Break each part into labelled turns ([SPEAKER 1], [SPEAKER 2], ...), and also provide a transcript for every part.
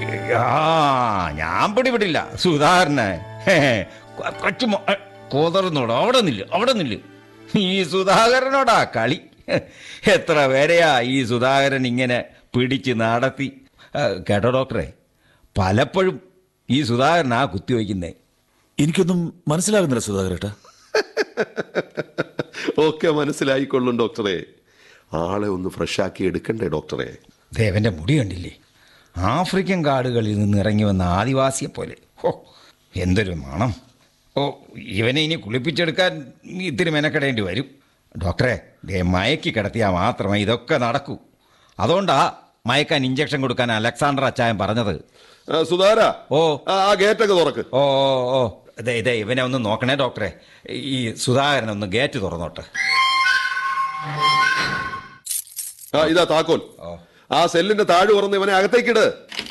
[SPEAKER 1] ആ ഞാൻ പിടിപെടില്ല സുധാകരനെ കൊച്ചു കോതർന്നോട് അവിടെ നില്ല് അവിടെ നില്ല് ഈ സുധാകരനോടാ കളി എത്ര പേരെയാ ഈ സുധാകരൻ ഇങ്ങനെ പിടിച്ച് നടത്തി ആ, കേട്ടോ ഡോക്ടറെ പലപ്പോഴും ഈ സുധാകരനാ കുത്തിവെക്കുന്നേ
[SPEAKER 2] എനിക്കൊന്നും മനസ്സിലാകുന്നില്ല സുധാകരേട്ടാ
[SPEAKER 3] ഒക്കെ മനസ്സിലായിക്കൊള്ളും ഡോക്ടറെ ആളെ ഒന്ന് ഫ്രഷാക്കി എടുക്കണ്ടേ ഡോക്ടറെ
[SPEAKER 1] ദേവന്റെ മുടി കണ്ടില്ലേ ആഫ്രിക്കൻ കാടുകളിൽ നിന്ന് ഇറങ്ങി വന്ന ആദിവാസിയെ പോലെ ഓ എന്തൊരു മണം ഓ ഇവനെ ഇനി കുളിപ്പിച്ചെടുക്കാൻ ഇത്തിരി മെനക്കെടേണ്ടി വരും ഡോക്ടറെ ദേ മയക്കി കിടത്തിയാൽ മാത്രമേ ഇതൊക്കെ നടക്കൂ അതുകൊണ്ടാ മയക്കാൻ ഇഞ്ചക്ഷൻ കൊടുക്കാൻ അലക്സാണ്ടർ അച്ചായൻ പറഞ്ഞത്
[SPEAKER 3] ആ, സുധാര
[SPEAKER 1] ഓ.
[SPEAKER 3] ആ ആ ഗേറ്റൊക്കെ തുറക്ക്
[SPEAKER 1] ഓ ഓ ഓ ഇതേ ഇതേ ഇവനെ ഒന്ന് നോക്കണേ ഡോക്ടറെ ഈ സുധാകരൻ ഒന്ന് ഗേറ്റ് തുറന്നോട്ടെ
[SPEAKER 3] ആ ഇതാ താക്കോൽ
[SPEAKER 1] ഓ.
[SPEAKER 3] ആ സെല്ലിന്റെ താഴ് തുറന്ന് ഇവനെ അകത്തേക്കിട്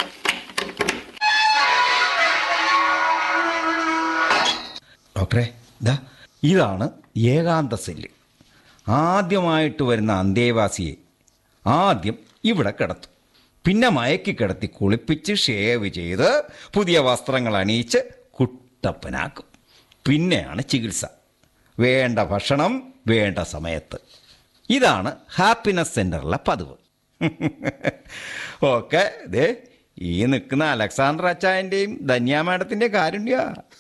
[SPEAKER 1] ഡോക്ടറെ ഇതാ ഇതാണ് ഏകാന്ത സെല്ല് ആദ്യമായിട്ട് വരുന്ന അന്തേവാസിയെ ആദ്യം ഇവിടെ കിടത്തും പിന്നെ മയക്കി കിടത്തി കുളിപ്പിച്ച് ഷേവ് ചെയ്ത് പുതിയ വസ്ത്രങ്ങൾ അണിയിച്ച് കുട്ടപ്പനാക്കും പിന്നെയാണ് ചികിത്സ വേണ്ട ഭക്ഷണം വേണ്ട സമയത്ത് ഇതാണ് ഹാപ്പിനെസ് സെൻ്ററിലെ പതിവ് ഓക്കെ ദേ ഈ നിൽക്കുന്ന അലക്സാണ്ടർ അച്ചായൻ്റെയും ധന്യ മാഡത്തിൻ്റെയും കാരുണ്യ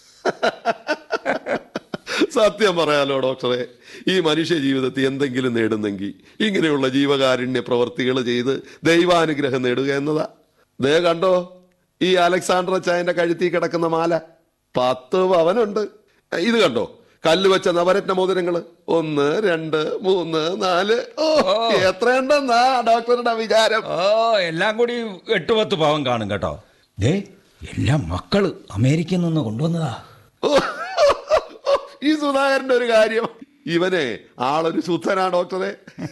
[SPEAKER 3] സത്യം പറയാലോ ഡോക്ടറെ ഈ മനുഷ്യ ജീവിതത്തിൽ എന്തെങ്കിലും നേടുന്നെങ്കിൽ ഇങ്ങനെയുള്ള ജീവകാരുണ്യ പ്രവർത്തികൾ ചെയ്ത് ദൈവാനുഗ്രഹം നേടുക എന്നതാ ദേ കണ്ടോ ഈ അലക്സാണ്ടർ ചായന്റെ കഴുത്തി കിടക്കുന്ന മാല പത്ത് പവനുണ്ട് ഇത് കണ്ടോ കല്ല് വെച്ച നവരത്ന മോതിരങ്ങള് ഒന്ന് രണ്ട് മൂന്ന് നാല് ഓ എത്രയുണ്ടെന്നാ ഡോക്ടറുടെ വിചാരം
[SPEAKER 1] ഓ എല്ലാം കൂടി എട്ട് പത്ത് പാവം കാണും കേട്ടോ ദേ എല്ലാം മക്കള് അമേരിക്കയിൽ നിന്ന് കൊണ്ടുവന്നതാ
[SPEAKER 3] ഓ, ഈ സുധാകരന്റെ ഒരു കാര്യം ഇവനെ ആളൊരു ശുദ്ധനാ ഡോക്ടറെ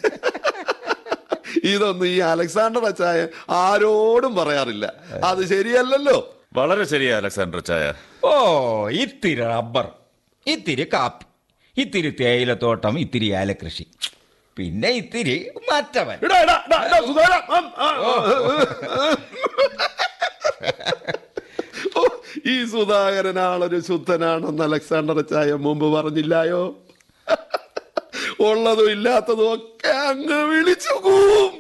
[SPEAKER 3] ഇതൊന്നും ഈ അലക്സാണ്ടർ അച്ചായ ആരോടും പറയാറില്ല അത് ശരിയല്ലല്ലോ
[SPEAKER 2] വളരെ ശരിയാ അലക്സാണ്ടർ ചായ
[SPEAKER 1] ഓ ഇത്തിരി റബ്ബർ ഇത്തിരി കാപ്പി ഇത്തിരി തേയിലത്തോട്ടം ഇത്തിരി ഏലകൃഷി പിന്നെ ഇത്തിരി മറ്റവൻ
[SPEAKER 3] എടാ, എടാ, എടാ, എടാ, സുധാകര, ആം, ആ, ആ, ഓ, ഈ സുധാകരൻ ആളൊരു ശുദ്ധനാണെന്ന് അലക്സാണ്ടർ അച്ചായ മുമ്പ് പറഞ്ഞില്ലായോ ഉള്ളതും ഇല്ലാത്തതും ഒക്കെ അങ്ങ് വിളിച്ചു കൂവും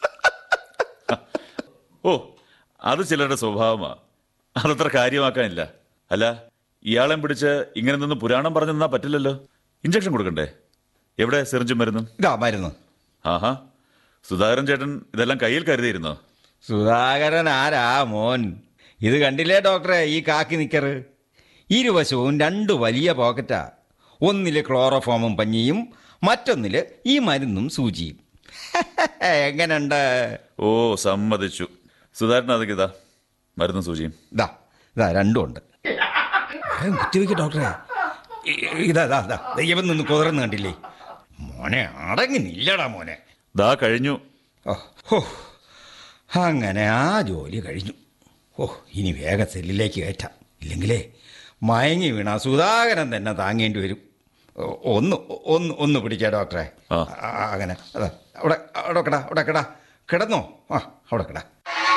[SPEAKER 2] ഓ അത് ചിലരുടെ സ്വഭാവമാ അതത്ര കാര്യമാക്കാനില്ല അല്ല ഇയാളെ പിടിച്ച് ഇങ്ങനെ നിന്ന് പുരാണം പറഞ്ഞു തന്നാ പറ്റില്ലല്ലോ ഇഞ്ചക്ഷൻ കൊടുക്കണ്ടേ എവിടെ സിറിഞ്ചും മരുന്നും
[SPEAKER 1] ഇതാ മരുന്ന്
[SPEAKER 2] ആഹാ സുധാകരൻ ചേട്ടൻ ഇതെല്ലാം കയ്യിൽ കരുതിയിരുന്നോ
[SPEAKER 1] സുധാകരൻ ആരാ മോൻ ഇത് കണ്ടില്ലേ ഡോക്ടറെ ഈ കാക്കി നിക്കറ് ഇരുവശവും രണ്ട് വലിയ പോക്കറ്റാ ഒന്നില് ക്ലോറോഫോമും പഞ്ഞിയും മറ്റൊന്നില് ഈ മരുന്നും സൂചിയും എങ്ങനുണ്ട്
[SPEAKER 2] ഓ സമ്മതിച്ചു സുധാകരൻ അതൊക്കെ ഇതാ മരുന്നും സൂചിയും
[SPEAKER 1] ഇതാ ഇതാ രണ്ടും ഉണ്ട് കുത്തിവെക്ക് ഡോക്ടറെ ഇ- ഇതാ ഇതാ ഇതാ ദൈവം നിന്ന് കുതിർന്ന് കണ്ടില്ലേ മോനെ അടങ്ങി നില്ലടാ മോനെ
[SPEAKER 2] ദാ കഴിഞ്ഞു
[SPEAKER 1] ഓ ഹോ അങ്ങനെ ആ ജോലി കഴിഞ്ഞു ഓ ഇനി വേഗം സെല്ലിലേക്ക് കയറ്റാം ഇല്ലെങ്കിലേ മയങ്ങി വീണ സുധാകരൻ തന്നെ താങ്ങേണ്ടി വരും ഓ, ഒന്ന് ഒന്ന് ഒന്ന് പിടിക്കാം ഡോക്ടറെ
[SPEAKER 2] ആ.
[SPEAKER 1] ആ, അങ്ങനെ അതാ അവിടെ അവിടെ കിടാ അവിടെ കിടാ കിടന്നോ ആ അവിടെ കിടാ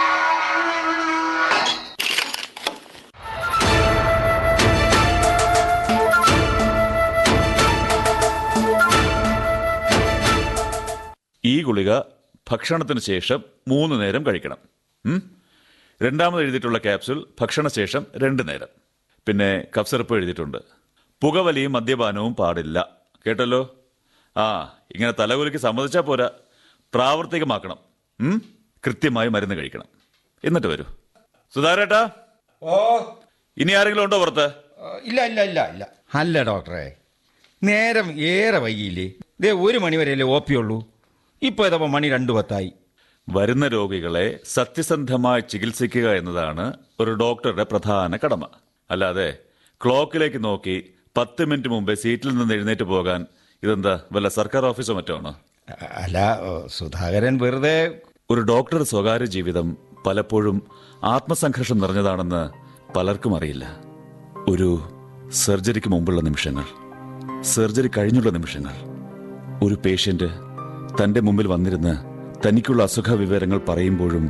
[SPEAKER 2] ഈ ഗുളിക ഭക്ഷണത്തിന് ശേഷം മൂന്ന് നേരം കഴിക്കണം ഉം? രണ്ടാമത് എഴുതിയിട്ടുള്ള ക്യാപ്സുൾ ഭക്ഷണശേഷം രണ്ട് നേരം പിന്നെ കഫ് സിറപ്പ് എഴുതിയിട്ടുണ്ട് പുകവലിയും മദ്യപാനവും പാടില്ല കേട്ടല്ലോ ആ ഇങ്ങനെ തലകുലിക്ക് സമ്മതിച്ചാൽ പോരാ പ്രാവർത്തികമാക്കണം ഉം? കൃത്യമായി മരുന്ന് കഴിക്കണം എന്നിട്ട് വരൂ സുധാരേട്ടാ
[SPEAKER 1] ഓ
[SPEAKER 2] ഇനി ആരെങ്കിലും ഉണ്ടോ പുറത്ത്
[SPEAKER 1] ഇല്ല ഇല്ല ഇല്ല ഇല്ല അല്ല ഡോക്ടറെ നേരം ഏറെ വൈകിയില്ലേ ദേ ഒരു മണി വരെയല്ലേ ഒ പി ഉള്ളൂ ഇപ്പോൾ ഇതപ്പോൾ മണി രണ്ട് പത്തായി
[SPEAKER 2] വരുന്ന രോഗികളെ സത്യസന്ധമായി ചികിത്സിക്കുക എന്നതാണ് ഒരു ഡോക്ടറുടെ പ്രധാന കടമ അല്ലാതെ ക്ലോക്കിലേക്ക് നോക്കി പത്ത് മിനിറ്റ് മുമ്പേ സീറ്റിൽ നിന്ന് എഴുന്നേറ്റ് പോകാൻ ഇതെന്താ വല്ല സർക്കാർ ഓഫീസോ മറ്റോ ആണോ
[SPEAKER 1] അ- അല്ല ഓ, സുധാകരൻ വെറുതെ
[SPEAKER 2] ഒരു ഡോക്ടറുടെ സ്വകാര്യ ജീവിതം പലപ്പോഴും ആത്മസംഘർഷം നിറഞ്ഞതാണെന്ന് പലർക്കും അറിയില്ല ഒരു സർജറിക്ക് മുമ്പുള്ള നിമിഷങ്ങൾ സർജറി കഴിഞ്ഞുള്ള നിമിഷങ്ങൾ ഒരു പേഷ്യന്റ് തന്റെ മുമ്പിൽ വന്നിരുന്ന് തനിക്കുള്ള അസുഖ വിവരങ്ങൾ പറയുമ്പോഴും